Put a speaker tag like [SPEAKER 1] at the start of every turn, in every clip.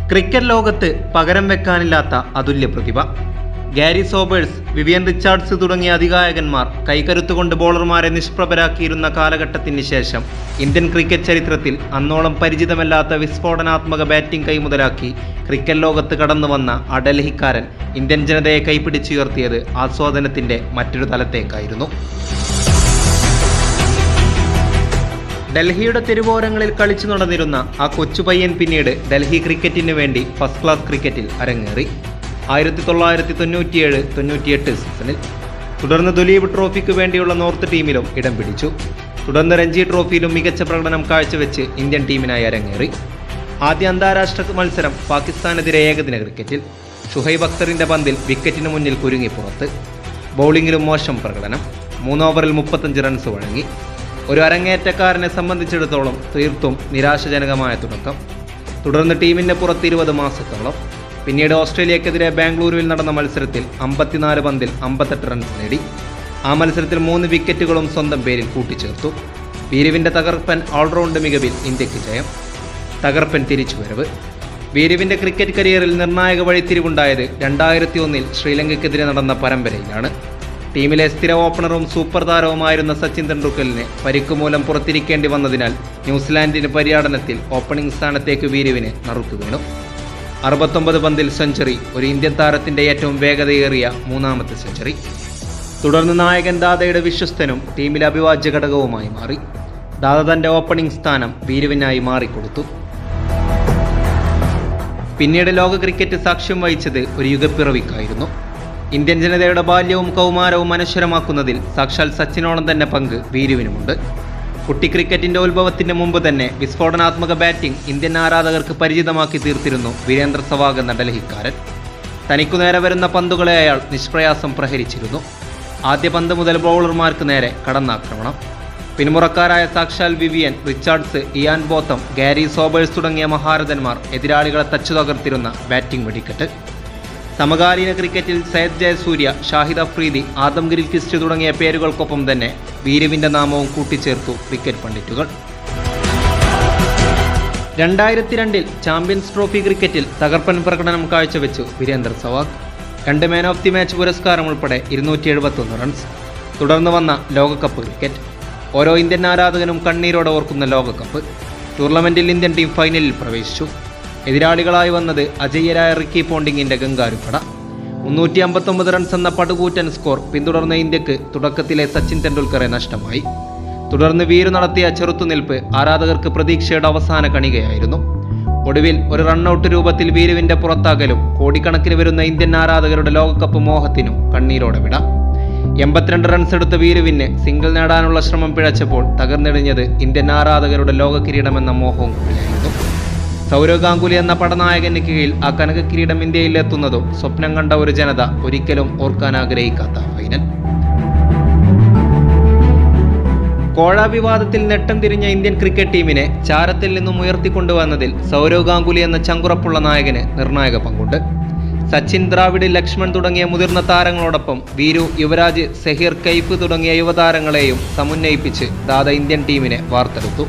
[SPEAKER 1] cricket ലോകത്ത് പകരം വെക്കാനില്ലാത്ത അതുല്യ പ്രതിഭ ഗാരി സോബേഴ്സ് വിവിയൻ റിച്ചാർഡ്സ് തുടങ്ങിയ അധികായകന്മാർ കൈകരുത്തുകൊണ്ട് ബോളർമാരെ നിഷ്പ്രഭരാക്കിയിരുന്ന കാലഘട്ടത്തിന് ശേഷം ഇന്ത്യൻ ക്രിക്കറ്റ് ചരിത്രത്തിൽ അന്നോളം പരിചിതമല്ലാത്ത വിസ്ഫോടനാത്മക ബാറ്റിംഗ് കൈമുതലാക്കി ക്രിക്കറ്റ് ലോകത്ത് കടന്നു വന്ന ആ ഡൽഹിക്കാരൻ ഇന്ത്യൻ ജനതയെ കൈപിടിച്ചുയർത്തിയത് ആസ്വാദനത്തിന്റെ മറ്റൊരു തലത്തേക്കായിരുന്നു ഡൽഹിയുടെ തെരുവോരങ്ങളിൽ കളിച്ചു നടന്നിരുന്ന ആ കൊച്ചു പയ്യൻ പിന്നീട് ഡൽഹി ക്രിക്കറ്റിന് വേണ്ടി ഫസ്റ്റ് ക്ലാസ് ക്രിക്കറ്റിൽ അരങ്ങേറി ആയിരത്തി തൊള്ളായിരത്തി തൊണ്ണൂറ്റിയേഴ് തൊണ്ണൂറ്റിയെട്ട് സീസണിൽ തുടർന്ന് ദുലീപ് ട്രോഫിക്ക് വേണ്ടിയുള്ള നോർത്ത് ടീമിലും ഇടം പിടിച്ചു തുടർന്ന് രഞ്ജി ട്രോഫിയിലും മികച്ച പ്രകടനം കാഴ്ചവെച്ച് ഇന്ത്യൻ ടീമിനായി അരങ്ങേറി ആദ്യ അന്താരാഷ്ട്ര മത്സരം പാകിസ്ഥാനെതിരെ ഏകദിന ക്രിക്കറ്റിൽ ഷുഹൈബ് അക്തറിന്റെ പന്തിൽ വിക്കറ്റിന് മുന്നിൽ കുരുങ്ങി പുറത്ത് ബൗളിംഗിലും മോശം പ്രകടനം മൂന്ന് ഓവറിൽ മുപ്പത്തഞ്ച് റൺസ് വഴങ്ങി ഒരു അരങ്ങേറ്റക്കാരനെ സംബന്ധിച്ചിടത്തോളം തീർത്തും നിരാശജനകമായ തുടക്കം തുടർന്ന് ടീമിന്റെ പുറത്ത് ഇരുപത് മാസത്തോളം പിന്നീട് ഓസ്ട്രേലിയക്കെതിരെ ബാംഗ്ലൂരുവിൽ നടന്ന മത്സരത്തിൽ അമ്പത്തിനാല് പന്തിൽ അമ്പത്തെട്ട് റൺസ് നേടി ആ മത്സരത്തിൽ മൂന്ന് വിക്കറ്റുകളും സ്വന്തം പേരിൽ കൂട്ടിച്ചേർത്തു വീരുവിന്റെ തകർപ്പൻ ഓൾറൗണ്ട് മികവിൽ ഇന്ത്യക്ക് ജയം തകർപ്പൻ തിരിച്ചുവരവ് വീരുവിന്റെ ക്രിക്കറ്റ് കരിയറിൽ നിർണായക വഴിത്തിരിവുണ്ടായത് രണ്ടായിരത്തി ഒന്നിൽ ശ്രീലങ്കയ്ക്കെതിരെ നടന്ന പരമ്പരയിലാണ് ടീമിലെ സ്ഥിര ഓപ്പണറും സൂപ്പർ താരവുമായിരുന്ന സച്ചിൻ തെണ്ടുൽക്കറിനെ പരിക്ക് മൂലം പുറത്തിരിക്കേണ്ടി വന്നതിനാൽ ന്യൂസിലാൻഡിന് പര്യടനത്തിൽ ഓപ്പണിംഗ് സ്ഥാനത്തേക്ക് വീരുവിന് നറുക്ക് വീണു അറുപത്തൊമ്പത് പന്തിൽ സെഞ്ചുറി ഒരു ഇന്ത്യൻ താരത്തിന്റെ ഏറ്റവും വേഗതയേറിയ മൂന്നാമത്തെ സെഞ്ചുറി തുടർന്ന് നായകൻ ദാദയുടെ വിശ്വസ്തനും ടീമിലെ അഭിവാജ്യ ഘടകവുമായി മാറി ദാദ തന്റെ ഓപ്പണിംഗ് സ്ഥാനം വീരുവിനായി മാറിക്കൊടുത്തു പിന്നീട് ലോക ക്രിക്കറ്റ് സാക്ഷ്യം വഹിച്ചത് ഒരു യുഗപ്പിറവിക്കായിരുന്നു ഇന്ത്യൻ ജനതയുടെ ബാല്യവും കൗമാരവും അനശ്വരമാക്കുന്നതിൽ സാക്ഷാൽ സച്ചിനോളം തന്നെ പങ്ക് വീരുവിനുമുണ്ട് കുട്ടി ക്രിക്കറ്റിന്റെ ഉത്ഭവത്തിന് മുമ്പ് തന്നെ വിസ്ഫോടനാത്മക ബാറ്റിംഗ് ഇന്ത്യൻ ആരാധകർക്ക് പരിചിതമാക്കി തീർത്തിരുന്നു വീരേന്ദ്ര സവാഗ് എന്ന ഡൽഹിക്കാരൻ തനിക്കു നേരെ വരുന്ന പന്തുകളെ അയാൾ നിഷ്പ്രയാസം പ്രഹരിച്ചിരുന്നു ആദ്യ പന്ത് മുതൽ ബൗളർമാർക്ക് നേരെ കടന്നാക്രമണം പിന്മുറക്കാരായ സാക്ഷാൽ Vivian Richards Ian Botham Garry Sobers തുടങ്ങിയ മഹാരഥന്മാർ എതിരാളികളെ തച്ചു തകർത്തിരുന്ന ബാറ്റിംഗ് വെടിക്കെട്ട് സമകാലീന ക്രിക്കറ്റിൽ സയ്യദ് Jayasuriya Shahid Afridi Adam Gilchrist തുടങ്ങിയ പേരുകൾക്കൊപ്പം തന്നെ വീരുവിന്റെ നാമവും കൂട്ടിച്ചേർത്തു ക്രിക്കറ്റ് പണ്ഡിറ്റുകൾ രണ്ടായിരത്തി രണ്ടിൽ ചാമ്പ്യൻസ് ട്രോഫി ക്രിക്കറ്റിൽ തകർപ്പൻ പ്രകടനം കാഴ്ചവെച്ചു വീരേന്ദർ സവാഗ് രണ്ട് മാൻ ഓഫ് ദി മാച്ച് പുരസ്കാരം ഉൾപ്പെടെ ഇരുന്നൂറ്റി എഴുപത്തൊന്ന് റൺസ് തുടർന്ന് വന്ന ലോകകപ്പ് ക്രിക്കറ്റ് ഓരോ ഇന്ത്യൻ ആരാധകനും കണ്ണീരോടെ ഓർക്കുന്ന ലോകകപ്പ് ടൂർണമെന്റിൽ ഇന്ത്യൻ ടീം ഫൈനലിൽ പ്രവേശിച്ചു എതിരാളികളായി വന്നത് അജയ്യരായ റിക്കി പോണ്ടിങ്ങിന്റെ ഗംഗാരുപട മുന്നൂറ്റി അമ്പത്തൊമ്പത് റൺസ് എന്ന പടുകൂറ്റൻ സ്കോർ പിന്തുടർന്ന ഇന്ത്യക്ക് തുടക്കത്തിലെ സച്ചിൻ തെണ്ടുൽക്കറെ നഷ്ടമായി തുടർന്ന് വീര് നടത്തിയ ചെറുത്തുനിൽപ്പ് ആരാധകർക്ക് പ്രതീക്ഷയുടെ അവസാന കണികയായിരുന്നു ഒടുവിൽ ഒരു റണ്ണൌട്ട് രൂപത്തിൽ വീരുവിന്റെ പുറത്താകലും കോടിക്കണക്കിന് വരുന്ന ഇന്ത്യൻ ആരാധകരുടെ ലോകകപ്പ് മോഹത്തിനും കണ്ണീരോടെ വിട എൺപത്തിരണ്ട് റൺസ് എടുത്ത വീരുവിന് സിംഗിൾ നേടാനുള്ള ശ്രമം പിഴച്ചപ്പോൾ തകർന്നെടിഞ്ഞത് ഇന്ത്യൻ ആരാധകരുടെ ലോക കിരീടമെന്ന മോഹവും കൂടിയായിരുന്നു സൗരവ് ഗാംഗുലി എന്ന പടനായകന് കീഴിൽ ആ കനക കിരീടം ഇന്ത്യയിൽ എത്തുന്നതും സ്വപ്നം കണ്ട ഒരു ജനത ഒരിക്കലും ഓർക്കാൻ ആഗ്രഹിക്കാത്ത ഫൈനൽ കോഴ വിവാദത്തിൽ നെട്ടം തിരിഞ്ഞ ഇന്ത്യൻ ക്രിക്കറ്റ് ടീമിനെ ചാരത്തിൽ നിന്നും ഉയർത്തിക്കൊണ്ടുവന്നതിൽ സൗരവ് ഗാംഗുലി എന്ന ചങ്കുറപ്പുള്ള നായകന് നിർണായക പങ്കുണ്ട് സച്ചിൻ ദ്രാവിഡ് ലക്ഷ്മൺ തുടങ്ങിയ മുതിർന്ന താരങ്ങളോടൊപ്പം വീരു യുവരാജ് സെഹീർ കൈഫ് തുടങ്ങിയ യുവതാരങ്ങളെയും സമുന്നയിപ്പിച്ച് ദാദ ഇന്ത്യൻ ടീമിനെ വാർത്തെടുത്തു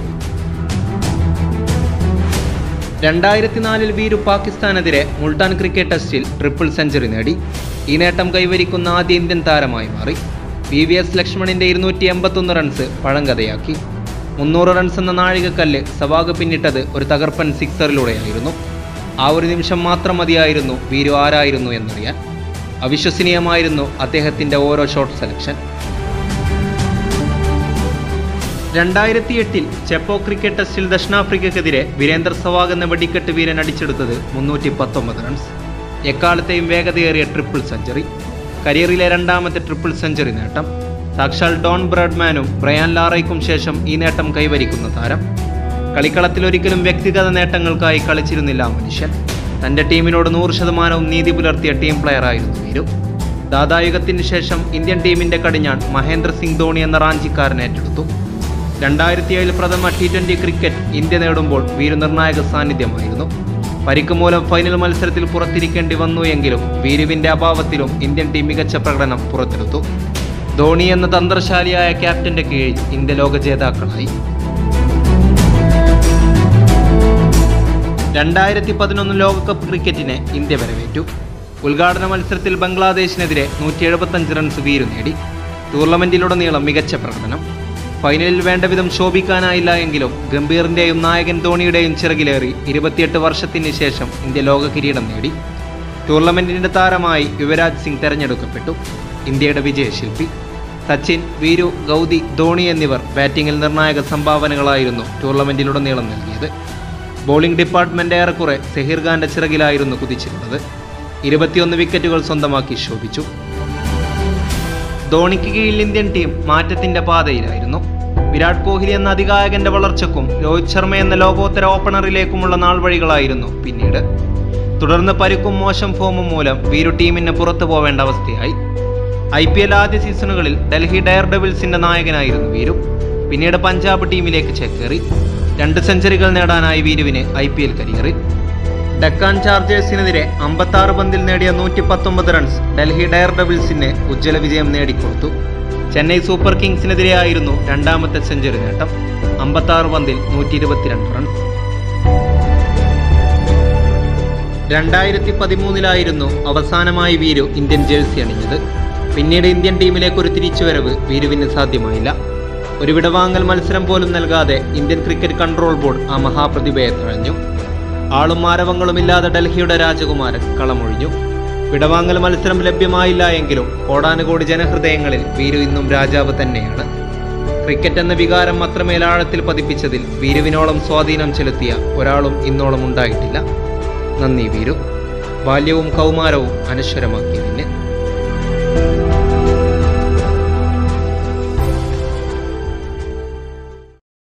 [SPEAKER 1] രണ്ടായിരത്തി നാലിൽ വീരു പാകിസ്ഥാനെതിരെ മുൾട്ടാൻ ക്രിക്കറ്റ് ടെസ്റ്റിൽ ട്രിപ്പിൾ സെഞ്ചുറി നേടി ഈ നേട്ടം കൈവരിക്കുന്ന ആദ്യ ഇന്ത്യൻ താരമായി മാറി വി വി എസ് ലക്ഷ്മണിന്റെ ഇരുന്നൂറ്റി എൺപത്തൊന്ന് റൺസ് പഴങ്കഥയാക്കി മുന്നൂറ് റൺസ് എന്ന നാഴികക്കല്ല് സവാഗ് പിന്നിട്ടത് ഒരു തകർപ്പൻ സിക്സറിലൂടെയായിരുന്നു ആ ഒരു നിമിഷം മാത്രം മതിയായിരുന്നു വീരു ആരായിരുന്നു എന്നറിയാൻ അവിശ്വസനീയമായിരുന്നു അദ്ദേഹത്തിന്റെ ഓരോ ഷോട്ട് സെലക്ഷൻ രണ്ടായിരത്തി എട്ടിൽ ചെപ്പോ ക്രിക്കറ്റ് ടെസ്റ്റിൽ ദക്ഷിണാഫ്രിക്കക്കെതിരെ വീരേന്ദർ സവാഗ് എന്ന വെടിക്കെട്ട് വീരൻ അടിച്ചെടുത്തത് മുന്നൂറ്റി പത്തൊമ്പത് റൺസ് എക്കാലത്തെയും വേഗതയേറിയ ട്രിപ്പിൾ സെഞ്ചുറി കരിയറിലെ രണ്ടാമത്തെ ട്രിപ്പിൾ സെഞ്ചുറി നേട്ടം സാക്ഷാൽ ഡോൺ ബ്രാഡ്മാനും ബ്രയാൻ ലാറയ്ക്കും ശേഷം ഈ നേട്ടം കൈവരിക്കുന്ന താരം കളിക്കളത്തിൽ ഒരിക്കലും വ്യക്തിഗത നേട്ടങ്ങൾക്കായി കളിച്ചിരുന്നില്ല ആ മനുഷ്യൻ തന്റെ ടീമിനോട് നൂറ് ശതമാനവും നീതി പുലർത്തിയ ടീം പ്ലെയറായിരുന്നു വീരു ദാദായുഗത്തിന് ശേഷം ഇന്ത്യൻ ടീമിന്റെ കടിഞ്ഞാൺ മഹേന്ദ്ര സിംഗ് ധോണി എന്ന റാഞ്ചിക്കാരൻ ഏറ്റെടുത്തു രണ്ടായിരത്തി ഏഴിൽ പ്രഥമ ടി ട്വന്റി ക്രിക്കറ്റ് ഇന്ത്യ നേടുമ്പോൾ വീരു നിർണായക സാന്നിധ്യമായിരുന്നു പരിക്ക് മൂലം ഫൈനൽ മത്സരത്തിൽ പുറത്തിരിക്കേണ്ടി വന്നു എങ്കിലും വീരുവിന്റെ അഭാവത്തിലും ഇന്ത്യൻ ടീം മികച്ച പ്രകടനം പുറത്തെടുത്തു ധോണി എന്ന തന്ത്രശാലിയായ ക്യാപ്റ്റന്റെ കീഴിൽ ഇന്ത്യ ലോക ജേതാക്കളായി രണ്ടായിരത്തി പതിനൊന്ന് ലോകകപ്പ് ക്രിക്കറ്റിനെ ഇന്ത്യ വരവേറ്റു ഉദ്ഘാടന മത്സരത്തിൽ ബംഗ്ലാദേശിനെതിരെ നൂറ്റി എഴുപത്തഞ്ച് റൺസ് വീരു നേടി ടൂർണമെന്റിലുടനീളം മികച്ച പ്രകടനം ഫൈനലിൽ വേണ്ട വിധം ശോഭിക്കാനായില്ല എങ്കിലും ഗംഭീറിന്റെയും നായകൻ ധോണിയുടെയും ചിറകിലേറി ഇരുപത്തിയെട്ട് വർഷത്തിന് ശേഷം ഇന്ത്യ ലോക കിരീടം നേടി ടൂർണമെന്റിന്റെ താരമായി യുവരാജ് സിംഗ് തെരഞ്ഞെടുക്കപ്പെട്ടു ഇന്ത്യയുടെ വിജയശില്പി സച്ചിൻ വീരു ഗൗതി ധോണി എന്നിവർ ബാറ്റിംഗിൽ നിർണായക സംഭാവനകളായിരുന്നു ടൂർണമെന്റിലുടനീളം നൽകിയത് ബോളിംഗ് ഡിപ്പാർട്ട്മെന്റ് ഏറെക്കുറെ സെഹീർ ഖാന്റെ ചിറകിലായിരുന്നു കുതിച്ചിരുന്നത് ഇരുപത്തിയൊന്ന് വിക്കറ്റുകൾ സ്വന്തമാക്കി ശോഭിച്ചു ധോണിക്ക് കീഴിൽ ഇന്ത്യൻ ടീം മാറ്റത്തിന്റെ പാതയിലായിരുന്നു വിരാട് കോഹ്ലി എന്ന അധികായകന്റെ വളർച്ചക്കും രോഹിത് ശർമ്മ എന്ന ലോകോത്തര ഓപ്പണറിലേക്കുമുള്ള നാൾവഴികളായിരുന്നു പിന്നീട് തുടർന്ന് പരിക്കും മോശം ഫോമും മൂലം വീരു ടീമിന് പുറത്തു പോവേണ്ട അവസ്ഥയായി ഐ പി എൽ ആദ്യ സീസണുകളിൽ ഡൽഹി ഡയർ ഡെവിൾസിന്റെ നായകനായിരുന്നു വീരു പിന്നീട് പഞ്ചാബ് ടീമിലേക്ക് ചേക്കേറി രണ്ട് സെഞ്ചുറികൾ നേടാനായി വീരുവിന് ഐ പി എൽ കരിയറിൽ ഡക്കാൻ ചാർജേഴ്സിനെതിരെ അമ്പത്താറ് പന്തിൽ നേടിയ നൂറ്റി പത്തൊമ്പത് റൺസ് ഡൽഹി ഡയർ ഡെവിൾസിന് ഉജ്ജ്വല വിജയം നേടിക്കൊടുത്തു ചെന്നൈ സൂപ്പർ കിങ്സിനെതിരെയായിരുന്നു രണ്ടാമത്തെ സെഞ്ചുറി നേട്ടം അമ്പത്താറ് പന്തിൽ നൂറ്റി ഇരുപത്തിരണ്ട് റൺസ് രണ്ടായിരത്തി പതിമൂന്നിലായിരുന്നു അവസാനമായി വീരു ഇന്ത്യൻ ജേഴ്സി അണിഞ്ഞത് പിന്നീട് ഇന്ത്യൻ ടീമിലേക്ക് ഒരു തിരിച്ചുവരവ് വീരുവിന് സാധ്യമായില്ല ഒരു വിടവാങ്ങൽ മത്സരം പോലും നൽകാതെ ഇന്ത്യൻ ക്രിക്കറ്റ് കൺട്രോൾ ബോർഡ് ആ മഹാപ്രതിഭയെ തഴഞ്ഞു ആളും ആരവങ്ങളുമില്ലാതെ ഡൽഹിയുടെ രാജകുമാരൻ കളമൊഴിഞ്ഞു വിടവാങ്ങൽ മത്സരം ലഭ്യമായില്ല എങ്കിലും കോടാനുകോടി ജനഹൃദയങ്ങളിൽ വീരു ഇന്നും രാജാവ് തന്നെയാണ് ക്രിക്കറ്റ് എന്ന വികാരം അത്രമേൽ ആഴത്തിൽ പതിപ്പിച്ചതിൽ വീരുവിനോളം സ്വാധീനം ചെലുത്തിയ ഒരാളും ഇന്നോളം ഉണ്ടായിട്ടില്ല നന്ദി വീരു ബാല്യവും കൗമാരവും അനശ്വരമാക്കിയതിന്